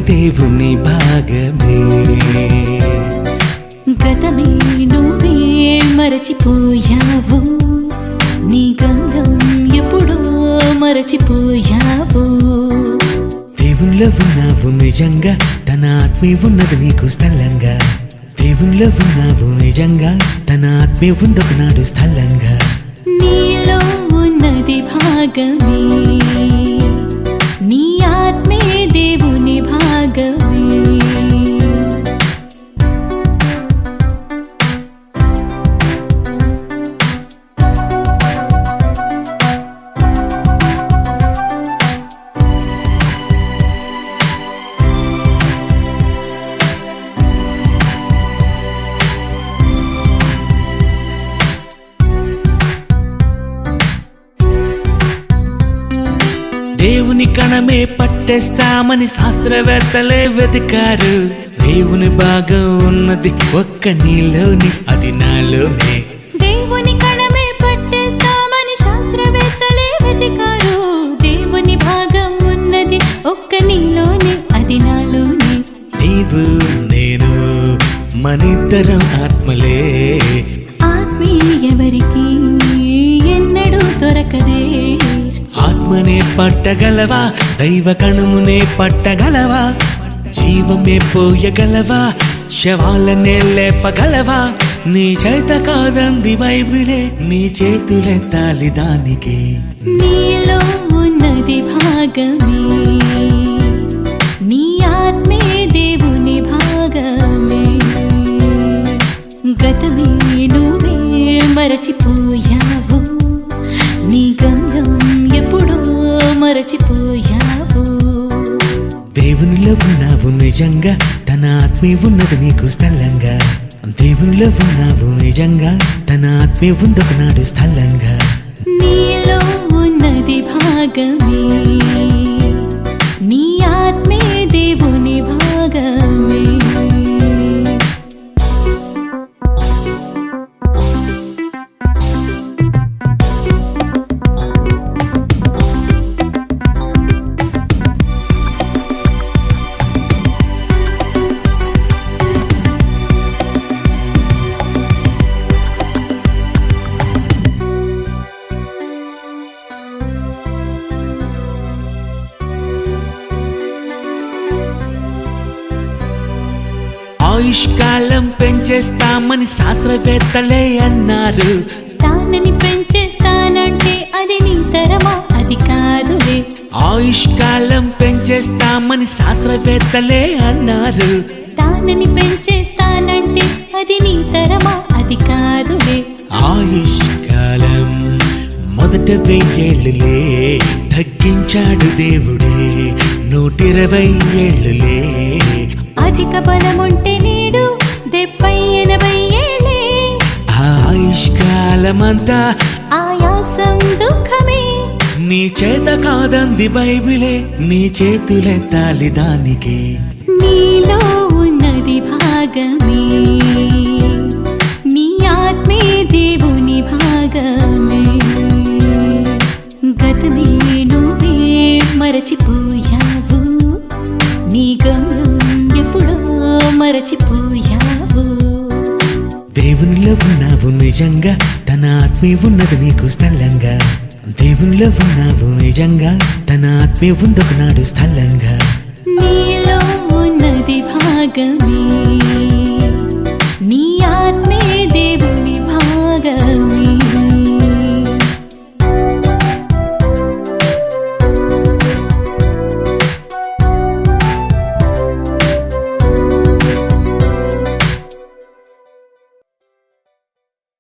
దేవుని భాగమే గతమే నువ్వే మరచిపోయావు నీ గంధం ఎప్పుడో మరచిపోయావు దేవునిలో ఉన్నావు నిజంగా తన ఆత్మీయ ఉన్నది నీకు స్థలంగా దేవునిలో ఉన్నావు నిజంగా తన ఆత్మీయ ఉందొకనాడు స్థలంగా నీలో ఉన్నది భాగమే నీ ఆత్మే దేవుని భాగమే దేవుని కణమే పట్టేస్తామని శాస్త్రవేత్తలే వెతికారు దేవుని భాగం ఉన్నది ఒక్క నీలోని అది నాలోనే దేవుని కణమే పట్టేస్తామని శాస్త్రవేత్తలే వెతికారు దేవుని భాగం ఉన్నది ఒక్క నీలోనే అది నాలోనే నీవు నేను మనిద్దరం ఆత్మలే ఆత్మీయ ఎవరికి ఎన్నడూ దొరకదే ఆత్మనే పట్టగలవా దైవ కణమునే పట్టగలవా జీవమే పోయగలవా శవాలనే లేపగలవా నీ చేత కాదంది బైబిలే నీ చేతులెత్తాలి దానికి నీలో ఉన్నది భాగమే నీ ఆత్మే దేవుని భాగమే గతమే నువ్వే మరచిపోయావు నీ గంధం ఎప్పుడో మరచిపోయావు దేవునిలో ఉన్నావు నిజంగా తన ఆత్మీయ ఉన్నది నీకు స్థలంగా దేవునిలో ఉన్నావు నిజంగా తన ఆత్మీయ ఉందొకనాడు స్థలంగా నీలో ఉన్నది భాగమే నీ ఆత్మే దేవుని భాగమే ఆయుష్కాలం పెంచేస్తామని శాస్త్రవేత్తలే అన్నారు తానని పెంచేస్తానంటే అది నీ తరమా అది కాదులే ఆయుష్కాలం పెంచేస్తామని శాస్త్రవేత్తలే అన్నారు తానని పెంచేస్తానంటే అది నీ తరమా అది కాదులే ఆయుష్కాలం మొదట వెయ్యేళ్ళులే తగ్గించాడు దేవుడే నూటిరవై ఏళ్ళులే అధిక బలముంటే నేడు డెబ్బై ఎనభై ఏళ్ళే ఆ ఆయుష్కాలమంతా ఆయాసం దుఃఖమే నీ చేత కాదంది బైబిలే నీ చేతులెత్తాలి దానికి నీలో ఉన్నది భాగమే నీ ఆత్మే దేవుని భాగమే గతమే నువ్వే మరచిపోయావు నీ గమనం ఎప్పుడో మరచిపోయావు దేవునిలో ఉన్నావు నిజంగా తన ఆత్మీయ ఉన్నది నీకు స్థలంగా దేవునిలో ఉన్నావు నిజంగా తన ఆత్మీయ ఉందొకనాడు స్థలంగా నీలో ఉన్నది భాగమే నీ ఆత్మే దేవుని